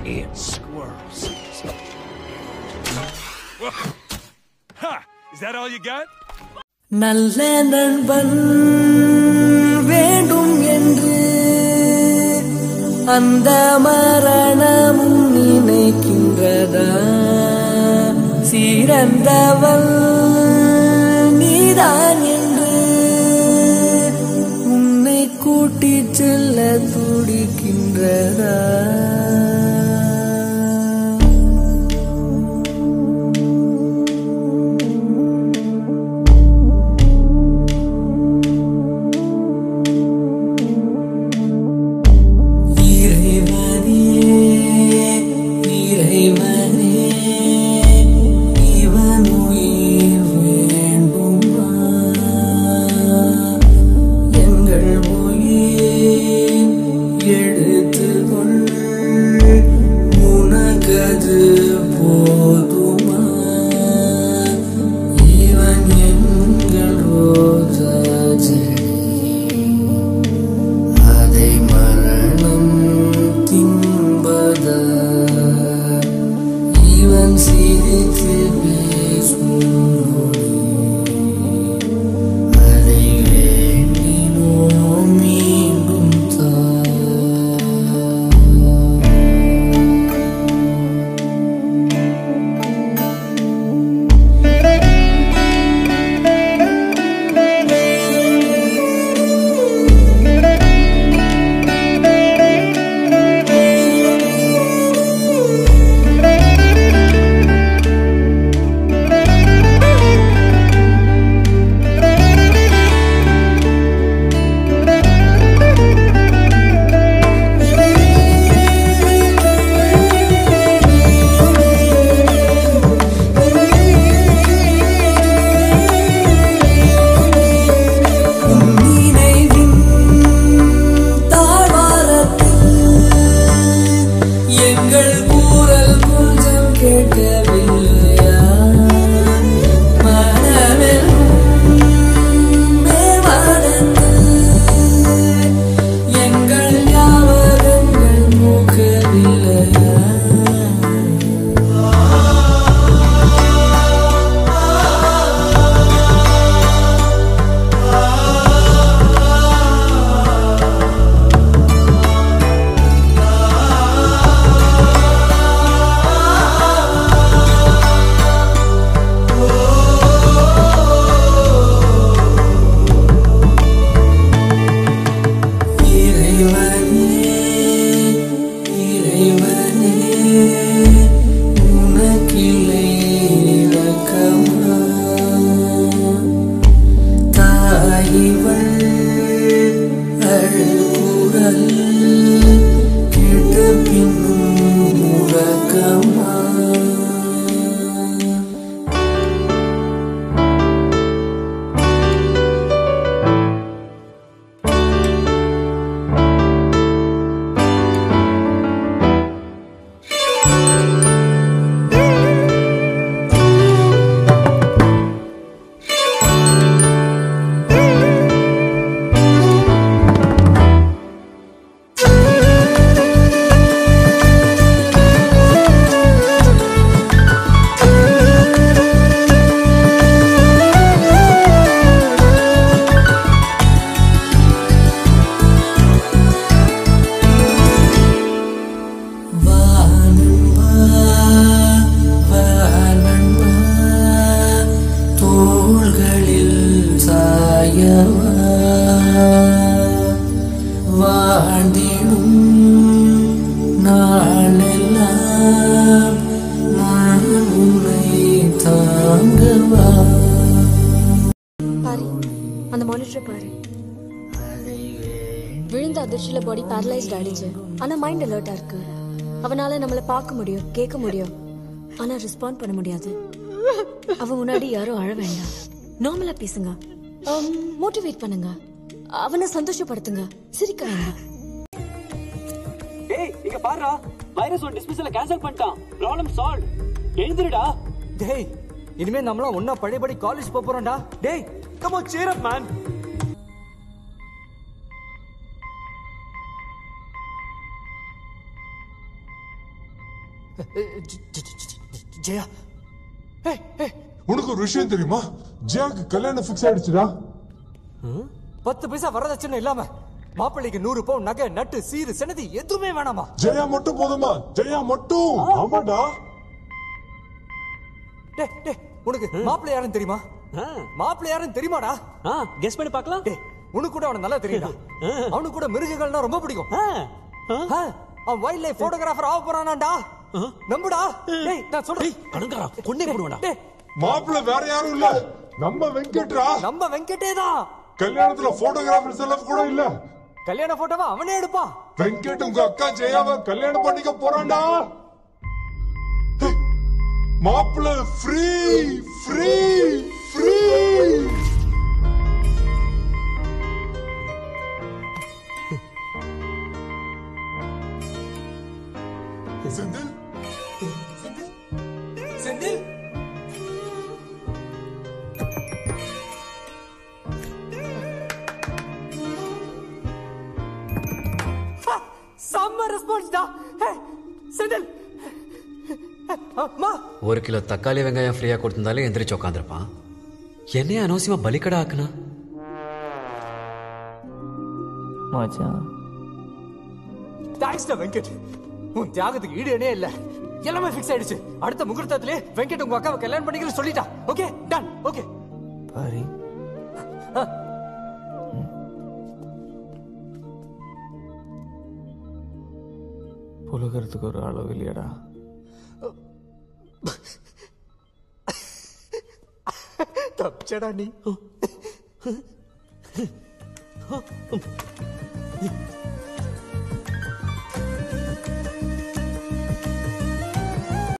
ant squirrels. ha! Is that all you got? நல்ல நண்பன் வேண்டும் என்று அந்த மரணமும் நினைக்கின்றதா சிறந்தவள் நீதான் என்று உன்னை கூட்டிச் செல்ல துடிக்கின்றதா இறைவனே இறைவனே இவன் உயிர் வேண்டுமா எங்கள் உயிர் எடுத்துக்கொள் உனக்கது போதுமா இவன் எங்கள் ரோஜா செடி அதை மரணம் தின்பத இவன் சிரித்து பேசும் நொடி. அதை வேண்டினோம் மீண்டும் தா நினைவின் தாழ்வாரத்தில் எங்கள் கூறல் கொஞ்சம் கேட்கவில்லையா மனமெல்லும் மேல்வானத்தில் எங்கள் ஞாபகங்கள் மூக்கவில்லையா இறைவனே இறைவனே உனக்கில்லை இரக்கமா தாயிவள் அழுகுரல் கேட்ட பின்னும் உறக்கமா வானன்பா வானன்பா தோள்களில் சாயவா வாழ்ந்திடும் நாளெல்லாம் நான் உன்னை தாங்கவா பாரு அந்த மானிட்டரை பாரு விழுந்த அதிர்ச்சியில பாடி பேரலைஸ்ட் ஆயிடுச்சு ஆனா மைண்ட் அலர்ட்டா இருக்கு அவனால நம்மள பார்க்க முடியும் கேட்க முடியும் ஆனா ரெஸ்பாண்ட் பண்ண முடியாது அவன் முன்னாடி யாரும் அழ வேண்டாம் நார்மலா பேசுங்க மோட்டிவேட் பண்ணுங்க அவனை சந்தோஷப்படுத்துங்க சிரிக்க வேண்டாம் டேய் இங்க பாருடா வைரஸ் ஒரு டிஸ்மிஸல கேன்சல் பண்ணிட்டான் ப்ராப்ளம் சால்வ் எழுந்துருடா டேய் இனிமே நம்மளாம் ஒன்னா பழையபடி காலேஜ் போப் போறோம்டா டேய் come on cheer up man ஜ- ஜ- ஜ- ஜ- ஜெயா ஏய் ஏய் உனக்கு ஒரு விஷயம் தெரியுமா ஜியாக்கு கல்யாணம் ஃபிக்ஸ் ஆயிடுச்சுடா பத்து பைசா வரதட்சணை இல்லாம மாப்பிள்ளைக்கு நூறு பவுன் நகை நட்டு சீரு செனதி எதுவுமே வேணாமா ஜெயா மட்டும் போதுமா ஜெயா மட்டும் ஆமாடா டே டே உனக்கு மாப்பிள்ளை யாருன்னு தெரியுமா ஆ. மாப்பிள்ளை யாருன்னு தெரியுமாடா ஆ கெஸ் பண்ணி பார்க்கலாம் டே உனக்கு கூட அவன நல்லா தெரியுதா அவனுக்கு கூட மிருகங்கள்னா ரொம்ப பிடிக்கும் ஆ, ஆ. ஆ, அவன் வைல்ட் லைஃப் போட்டோகிராஃபர் ஆக போறானாடா நம்புடா டேய் நான் சொல்றேன் அடங்காரா கொண்டே போடுவாடா டேய் மாப்பிள்ள வேற யாரும் இல்ல நம்ம வெங்கட்ரா நம்ம வெங்கடே தான் கல்யாணத்துல போட்டோகிராஃபர் செலவு கூட இல்ல கல்யாண போட்டோவா அவனே எடுப்பான் வெங்கட் உங்க அக்கா ஜெயாவை கல்யாணம் பண்ணிக்க போறான்டா மாப்பிள்ள free free free Senthil Senthil ஹா, செம்ம ரெஸ்பான்ஸ் டா ஹே, செந்தில் அம்மா ஒரு கிலோ தக்காளி வெங்காயம் ஃப்ரீயா கொடுத்திருந்தாலே எந்திரிச்சு உட்காந்துருப்பான் என்னைய அனவசியமா பலிக்கடா ஆக்குனா மச்சான் தேங்க்ஸ் டா வெங்கட் உன் தியாகத்துக்கு ஈடு இணையே இல்ல எல்லாமே ஃபிக்ஸ் ஆயிடுச்சு அடுத்த முகூர்த்தத்திலே வெங்கட் உங்க அக்காவை கல்யாணம் பண்ணிக்கிறேன்னு சொல்லிட்டா ஓகே டன் ஓகே பாரி புலகிறதுக்கு ஒரு அளவு இல்லையாடா தப்பிச்சடா நீ